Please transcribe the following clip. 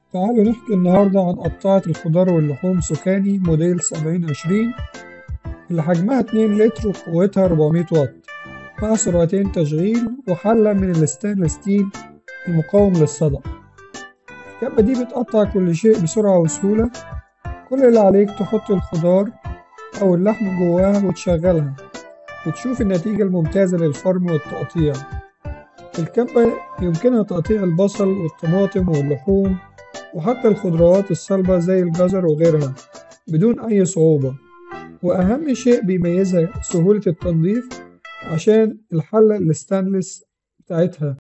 تعالوا نحكي النهاردة عن قطاعة الخضار واللحوم سوكاني موديل سبعين عشرين اللي حجمها اتنين لتر وقوتها 400 واط مع سرعتين تشغيل وحلة من الستانلس ستيل المقاوم للصدأ الكبة دي بتقطع كل شيء بسرعة وسهولة كل اللي عليك تحط الخضار أو اللحم جواها وتشغلها وتشوف النتيجة الممتازة للفرم والتقطيع الكبة يمكنها تقطيع البصل والطماطم واللحوم وحتى الخضروات الصلبة زي الجزر وغيرها بدون أي صعوبة وأهم شيء بيميزها سهولة التنظيف عشان الحلة الستانلس بتاعتها